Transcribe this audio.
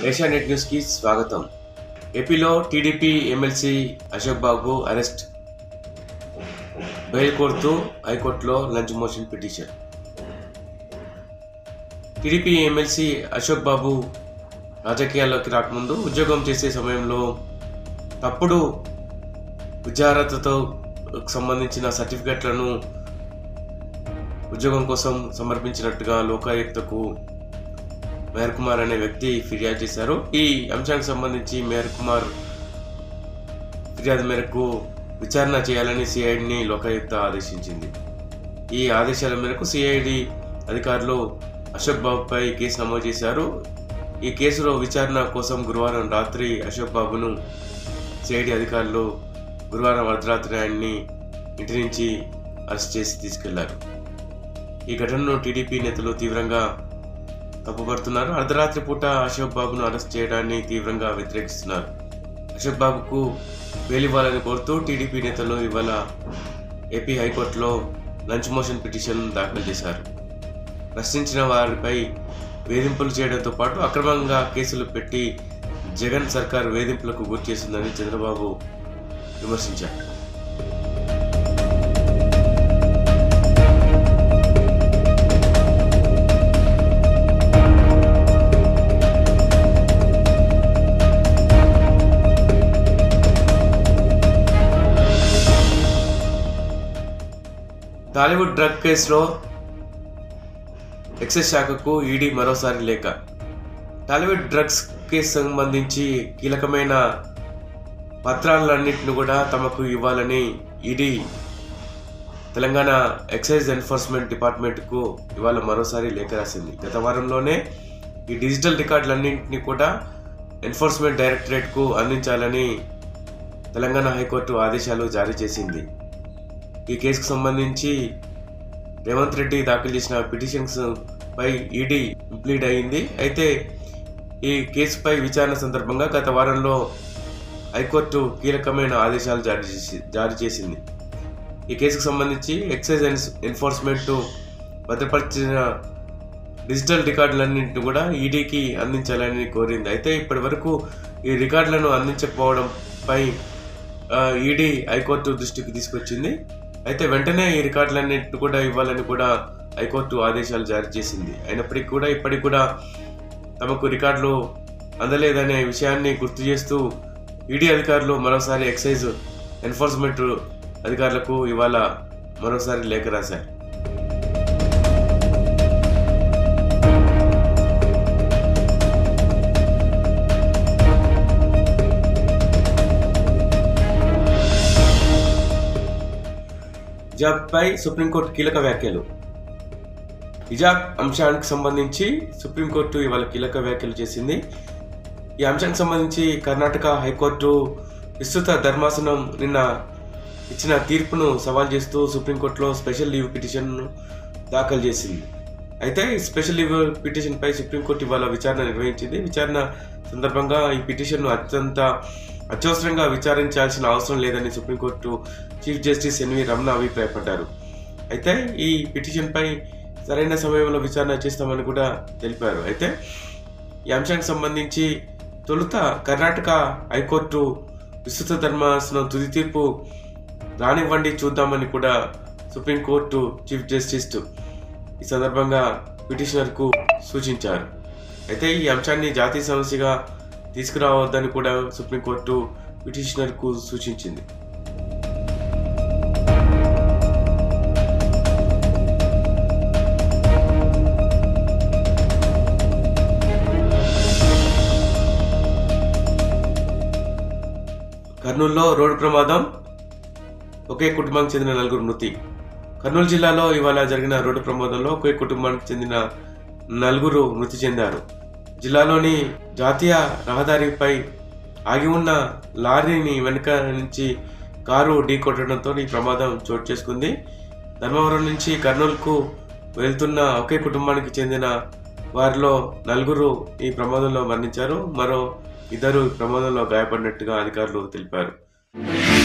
ఏషియానెట్ న్యూస్కి స్వాగతం ఏపీలో TDP MLC Ashok Babu arrest bail కోరుతూ హైకోర్టులో lunch motion petition TDP MLC Ashok Babu రాజకీయాల్లోకి రాకముందు ఉద్యోగం చేసే సమయంలో తప్పుడు విద్యార్హతతో సంబంధించిన సర్టిఫికెట్లను ఉద్యోగం కోసం సమర్పించినట్టుగా లోకాయుక్తకు మేహర్ కుమార్ అనే వ్యక్తి ఫిర్యాదు చేశారు ఈ అంశానికి సంబంధించి మేహర్ కుమార్ ఫిర్యాదు మేరకు విచారణ చేయాలని సిఐడిని లోకాయుక్త ఆదేశించింది ఈ ఆదేశాల మేరకు సిఐడి అధికారులు అశోక్ బాబుపై కేసు నమోదు చేశారు ఈ కేసులో విచారణ కోసం గురువారం రాత్రి అశోక్ బాబును సిఐడి అధికారులు గురువారం అర్ధరాత్రి ఆయన్ని ఇంటి నుంచి అరెస్ట్ చేసి తీసుకెళ్లారు ఈ ఘటనను టీడీపీ నేతలు తీవ్రంగా తప్పుపడుతున్నారు అర్ధరాత్రి పూట అశోక్ బాబును అరెస్ట్ చేయడాన్ని తీవ్రంగా వ్యతిరేకిస్తున్నారు అశోక్ బాబుకు బెయిల్ ఇవ్వాలని కోరుతూ టీడీపీ నేతలు ఇవాళ ఏపీ హైకోర్టులో లంచ్ మోషన్ పిటిషన్ దాఖలు చేశారు ప్రశ్నించిన వారిపై వేధింపులు చేయడంతో పాటు అక్రమంగా కేసులు పెట్టి జగన్ సర్కార్ వేధింపులకు గురి చేసిందని చంద్రబాబు విమర్శించారు టాలీవుడ్ డ్రగ్ కేసులో ఎక్సైజ్ శాఖకు ఈడీ మరోసారి లేఖ టాలీవుడ్ డ్రగ్స్ కేసు సంబంధించి కీలకమైన పత్రాలన్నింటిని కూడా తమకు ఇవ్వాలని ఈడీ తెలంగాణ ఎక్సైజ్ ఎన్ఫోర్స్మెంట్ డిపార్ట్మెంట్కు ఇవాళ మరోసారి లేఖ రాసింది గత వారంలోనే ఈ డిజిటల్ రికార్డులన్నింటినీ కూడా ఎన్ఫోర్స్మెంట్ డైరెక్టరేట్కు అందించాలని తెలంగాణ హైకోర్టు ఆదేశాలు జారీ చేసింది ఈ కేసుకు సంబంధించి రేవంత్ రెడ్డి దాఖలు చేసిన పిటిషన్స్ పై ఈడీ ఇంప్లీడ్ అయింది అయితే ఈ కేసుపై విచారణ సందర్భంగా గత వారంలో హైకోర్టు కీలకమైన ఆదేశాలు జారీ చేసి జారీ చేసింది ఈ కేసుకు సంబంధించి ఎక్సైజ్ ఎన్స్ ఎన్ఫోర్స్మెంట్ భద్రపరిచిన డిజిటల్ రికార్డులన్నింటిని కూడా ఈడీకి అందించాలని కోరింది అయితే ఇప్పటి వరకు ఈ రికార్డులను అందించకపోవడంపై ఈడీ హైకోర్టు దృష్టికి తీసుకొచ్చింది అయితే వెంటనే ఈ రికార్డులన్నింటిని కూడా ఇవ్వాలని కూడా హైకోర్టు ఆదేశాలు జారీ చేసింది అయినప్పటికీ కూడా ఇప్పటికి కూడా తమకు రికార్డులు అందలేదనే విషయాన్ని గుర్తు చేస్తూ ఈడీ అధికారులు మరోసారి ఎక్సైజ్ ఎన్ఫోర్స్మెంట్ అధికారులకు ఇవాళ మరోసారి లేఖ రాశారు హిజాబ్పై సుప్రీంకోర్టు కీలక వ్యాఖ్యలు హిజాబ్ అంశానికి సంబంధించి సుప్రీంకోర్టు ఇవాళ కీలక వ్యాఖ్యలు చేసింది ఈ అంశానికి సంబంధించి కర్ణాటక హైకోర్టు విస్తృత ధర్మాసనం నిన్న ఇచ్చిన తీర్పును సవాల్ చేస్తూ సుప్రీంకోర్టులో స్పెషల్ లీవ్ పిటిషన్ను దాఖలు చేసింది అయితే ఈ స్పెషల్ లీవ్ పిటిషన్పై సుప్రీంకోర్టు ఇవాళ విచారణ నిర్వహించింది విచారణ సందర్భంగా ఈ పిటిషన్ను అత్యంత అత్యవసరంగా విచారించాల్సిన అవసరం లేదని supreme court chief justice NV Ramana అభిప్రాయపడ్డారు అయితే ఈ పిటిషన్పై సరైన సమయంలో విచారణ చేస్తామని కూడా తెలిపారు అయితే ఈ అంశానికి సంబంధించి తొలుత కర్ణాటక హైకోర్టు విస్తృత ధర్మాసనం తుది తీర్పు రానివ్వండి చూద్దామని కూడా సుప్రీంకోర్టు చీఫ్ జస్టిస్ ఈ సందర్భంగా పిటిషనర్కు సూచించారు అయితే ఈ అంశాన్ని జాతీయ సమస్యగా తీసుకురావద్దని కూడా సుప్రీంకోర్టు పిటిషనర్కు సూచించింది కర్నూలులో రోడ్డు ప్రమాదం ఒకే కుటుంబానికి చెందిన నలుగురు మృతి కర్నూలు జిల్లాలో ఇవాళ జరిగిన రోడ్డు ప్రమాదంలో ఒకే కుటుంబానికి చెందిన నలుగురు మృతి చెందారు జిల్లాలోని జాతీయ రహదారిపై ఆగి ఉన్న లారీని వెనుక నుంచి కారు ఢీకొట్టడంతో ఈ ప్రమాదం చోటు చేసుకుంది ధర్మవరం నుంచి కర్నూలుకు వెళ్తున్న ఒకే కుటుంబానికి చెందిన వారిలో నలుగురు ఈ ప్రమాదంలో మరణించారు మరో ఇద్దరు ఈ ప్రమాదంలో గాయపడినట్టుగా అధికారులు తెలిపారు